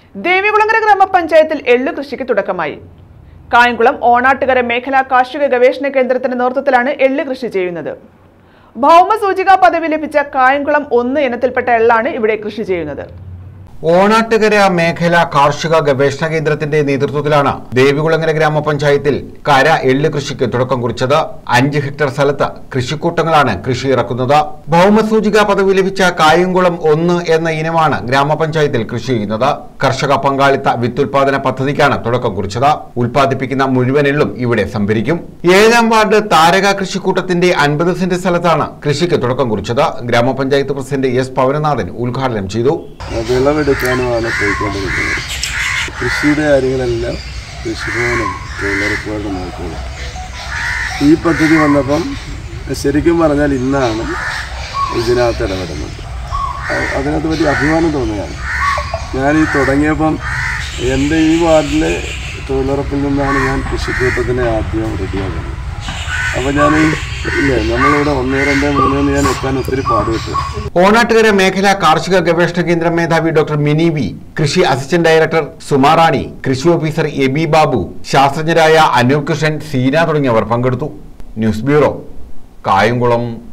ദേവികുളങ്ങര ഗ്രാമപഞ്ചായത്തിൽ എള്ളു കൃഷിക്ക് തുടക്കമായി കായംകുളം ഓണാട്ടുകര മേഖലാ കാർഷിക ഗവേഷണ കേന്ദ്രത്തിന്റെ നേതൃത്വത്തിലാണ് എള്ള് കൃഷി ചെയ്യുന്നത് ഭൗമസൂചികാ പദവി ലഭിച്ച കായംകുളം ഒന്ന് ഇനത്തിൽപ്പെട്ട എള്ളാണ് ഇവിടെ കൃഷി ചെയ്യുന്നത് ഓണാട്ടുകര മേഖല കാർഷിക ഗവേഷണ കേന്ദ്രത്തിന്റെ നേതൃത്വത്തിലാണ് ദേവികുളങ്ങര ഗ്രാമപഞ്ചായത്തിൽ കര എള്ള് കൃഷിക്ക് തുടക്കം കുറിച്ചത് അഞ്ച് ഹെക്ടർ സ്ഥലത്ത് കൃഷിക്കൂട്ടങ്ങളാണ് കൃഷി ഇറക്കുന്നത് ഭൗമസൂചിക പദവി ലഭിച്ച കായംകുളം ഒന്ന് എന്ന ഇനമാണ് ഗ്രാമപഞ്ചായത്തിൽ കൃഷി ചെയ്യുന്നത് കർഷക പങ്കാളിത്ത വിത്തുൽപാദന പദ്ധതിക്കാണ് തുടക്കം കുറിച്ചത് ഉൽപ്പാദിപ്പിക്കുന്ന മുഴുവൻ എള്ളും ഇവിടെ സംഭരിക്കും ഏഴാം വാർഡ് താരക കൃഷിക്കൂട്ടത്തിന്റെ അൻപത് സെന്റ് സ്ഥലത്താണ് കൃഷിക്ക് തുടക്കം കുറിച്ചത് ഗ്രാമപഞ്ചായത്ത് പ്രസിഡന്റ് എസ് പവനനാഥൻ ഉദ്ഘാടനം ചെയ്തു വിളവെടുക്കാനുമാണ് പോയിക്കൊണ്ടിരിക്കുന്നത് കൃഷിയുടെ കാര്യങ്ങളെല്ലാം കൃഷിഭവനും തൊഴിലുറപ്പുകാരുടെ നോക്കുക ഈ പദ്ധതി വന്നപ്പം ശരിക്കും പറഞ്ഞാൽ ഇന്നാണ് ഇതിനകത്ത് ഇടപെടുന്നത് അ- അതിനകത്ത് വലിയ അഭിമാനം തോന്നുകയാണ് ഞാൻ ഈ തുടങ്ങിയപ്പം എൻ്റെ ഈ വാർഡിലെ തൊഴിലുറപ്പിൽ നിന്നാണ് ഞാൻ കൃഷിക്കൂട്ടത്തിനെ ആദ്യം റെഡിയാക്കുന്നത് അപ്പോൾ ഞാൻ ഈ ഇല്ലേ നമ്മളിവിടെ ഒന്ന് രണ്ട് മൂന്ന് എന്ന് ഞാൻ എത്താൻ ഒത്തിരി പാടുപെട്ടു ഓണാട്ടുകര മേഖലാ കാർഷിക ഗവേഷണ കേന്ദ്രം മേധാവി ഡോക്ടർ മിനി വി കൃഷി അസിസ്റ്റന്റ് ഡയറക്ടർ സുമാറാണി കൃഷി ഓഫീസർ എ ബി ബാബു ശാസ്ത്രജ്ഞരായ അനൂപ് കൃഷ്ണൻ സീന തുടങ്ങിയവർ പങ്കെടുത്തു ന്യൂസ് ബ്യൂറോ കായംകുളം